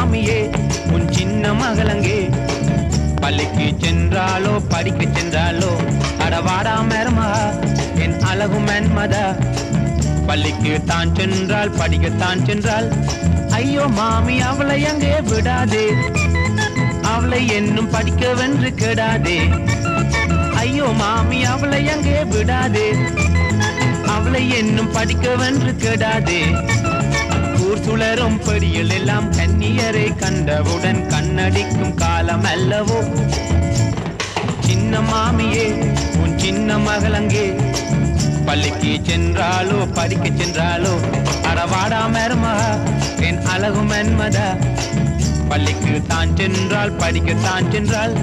மாமியே உன் சின்ன மகளங்கே பள்ளிக்கு சென்றாலோ படிக்க சென்றாலோ அடவாடா மருமா என் அழகு மன்மதா பள்ளிக்கு தான் சென்றால் படிக்கத்தான் சென்றால் ஐயோ மாமி அவளை அங்கே விடாதே அவளை என்னும் படிக்கவென்று கெடாதே ஐயோ மாமி அவளை அங்கே விடாதே அவளை என்னும் படிக்கவென்று கெடாதே ஊர் சுழரும் படியில் எல்லாம் கன்னியரை கண்டவுடன் கண்ணடிக்கும் காலம் அல்லவோ சின்ன மாமியே உன் சின்ன மகளங்கே பள்ளிக்கு சென்றாலோ படிக்க சென்றாலோ அறவாடா மருமகா என் அழகு மன்மதா பள்ளிக்கு தான் சென்றால் படிக்க தான் சென்றால்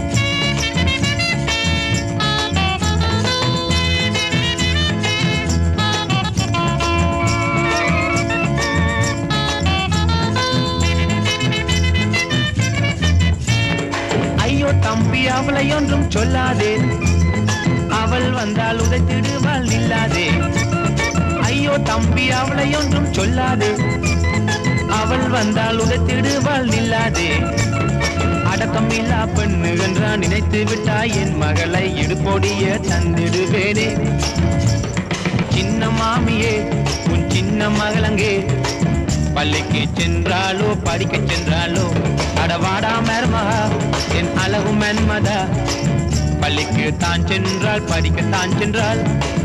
ஐயோ தம்பி அவளை ஒன்றும் சொல்லாதே அவள் வந்தால் உதைத்திடுவாள் நில்லாதே ஐயோ தம்பி அவளை ஒன்றும் சொல்லாதே அவள் வந்தால் உதைத்திடுவாள் நில்லாதே அடக்கமில்லா பெண்ணு என்றான் நினைத்து விட்டாய் என் மகளை இடுபொடிய தந்திடுவேனே சின்ன மாமியே உன் சின்ன மகளங்கே பள்ளிக்கு சென்றாலோ படிக்க சென்றாலோ அடவாடா மருமகா என் அழகு மன்மதா பள்ளிக்கு தான் சென்றால் படிக்க தான் சென்றால்